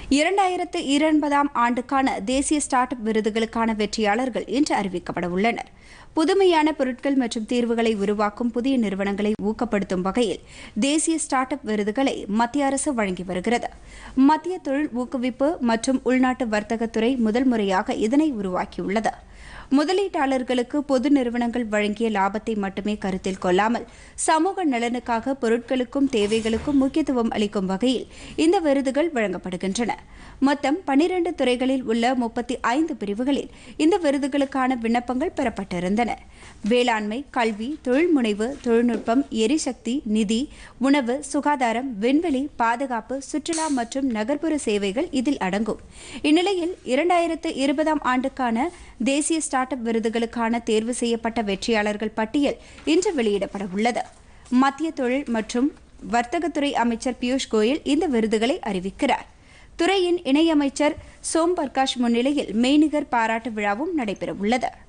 இரண்டாயிரத்து இருபதாம் ஆண்டுக்கான தேசிய ஸ்டார்ட் அப் விருதுகளுக்கான வெற்றியாளர்கள் இன்று அறிவிக்கப்பட உள்ளனர் புதுமையான பொருட்கள் மற்றும் தீர்வுகளை உருவாக்கும் புதிய நிறுவனங்களை ஊக்கப்படுத்தும் வகையில் தேசிய ஸ்டார்ட் அப் விருதுகளை மத்திய அரசு வழங்கி வருகிறது மத்திய தொழில் ஊக்குவிப்பு மற்றும் உள்நாட்டு வர்த்தகத்துறை முதல் முறையாக இதனை உருவாக்கியுள்ளது முதலீட்டாளர்களுக்கு பொது நிறுவனங்கள் வழங்கிய லாபத்தை மட்டுமே கருத்தில் கொள்ளாமல் சமூக நலனுக்காக பொருட்களுக்கும் தேவைகளுக்கும் முக்கியத்துவம் அளிக்கும் வகையில் இந்த விருதுகள் வழங்கப்படுகின்றன மொத்தம் பனிரண்டு துறைகளில் உள்ள முப்பத்தி ஐந்து பிரிவுகளில் இந்த விருதுகளுக்கான விண்ணப்பங்கள் பெறப்பட்டிருந்தன வேளாண்மை கல்வி தொழில் முனைவு தொழில்நுட்பம் எரிசக்தி நிதி உணவு சுகாதாரம் விண்வெளி பாதுகாப்பு சுற்றுலா மற்றும் நகர்ப்புற சேவைகள் இதில் அடங்கும் இந்நிலையில் இரண்டாயிரத்து இருபதாம் ஆண்டுக்கான தேசிய ஸ்டார்ட் அப் விருதுகளுக்கான தேர்வு செய்யப்பட்ட வெற்றியாளர்கள் பட்டியல் இன்று வெளியிடப்பட உள்ளது மத்திய தொழில் மற்றும் வர்த்தகத்துறை அமைச்சர் பியூஷ் கோயல் இந்த விருதுகளை அறிவிக்கிறார் துறையின் இணையமைச்சர் சோம் பிரகாஷ் முன்னிலையில் மெய்நிகர் பாராட்டு விழாவும் நடைபெறவுள்ளது